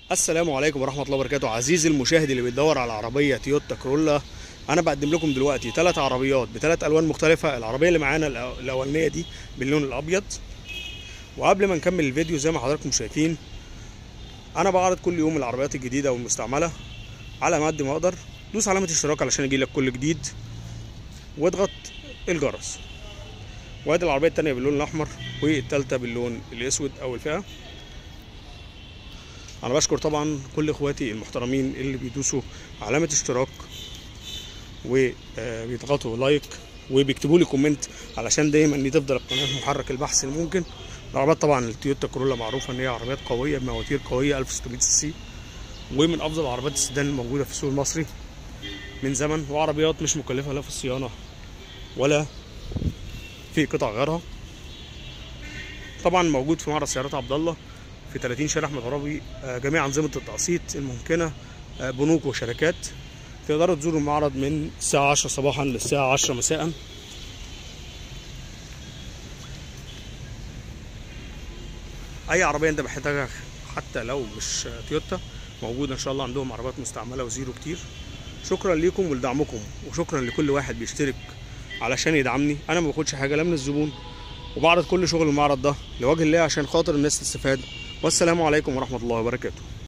السلام عليكم ورحمة الله وبركاته عزيزي المشاهد اللي بيدور على عربية تويوتا كرولا أنا بقدم لكم دلوقتي ثلاث عربيات بثلاث ألوان مختلفة العربية اللي معانا الأ- الأولانية دي باللون الأبيض وقبل ما نكمل الفيديو زي ما حضراتكم شايفين أنا بعرض كل يوم العربيات الجديدة والمستعملة على ما قد ما أقدر دوس علامة اشتراك علشان يجيلك كل جديد واضغط الجرس وادي العربية التانية باللون الأحمر والتالتة باللون الأسود أو الفئة انا بشكر طبعا كل اخواتي المحترمين اللي بيدوسوا علامه اشتراك وبيضغطوا لايك وبيكتبوا لي كومنت علشان دايما ان تفضل القناه محرك البحث الممكن العربيات طبعا التويوتا كورولا معروفه ان هي عربيات قويه بمواتير قويه 1600 سي ومن افضل عربيات السيدان الموجوده في السوق المصري من زمن وعربيات مش مكلفه لا في الصيانه ولا في قطع غيرها طبعا موجود في معرض سيارات عبد الله في 30 شارع احمد عرابي آه، جميع انظمه التقسيط الممكنه آه، بنوك وشركات تقدروا تزوروا المعرض من الساعه 10 صباحا للساعه 10 مساء اي عربيه انت محتاجها حتى لو مش تويوتا موجوده ان شاء الله عندهم عربيات مستعمله وزيرو كتير شكرا ليكم ولدعمكم وشكرا لكل واحد بيشترك علشان يدعمني انا ما باخدش حاجه لا من الزبون وبعرض كل شغل المعرض ده لوجه الله عشان خاطر الناس تستفاد والسلام عليكم ورحمه الله وبركاته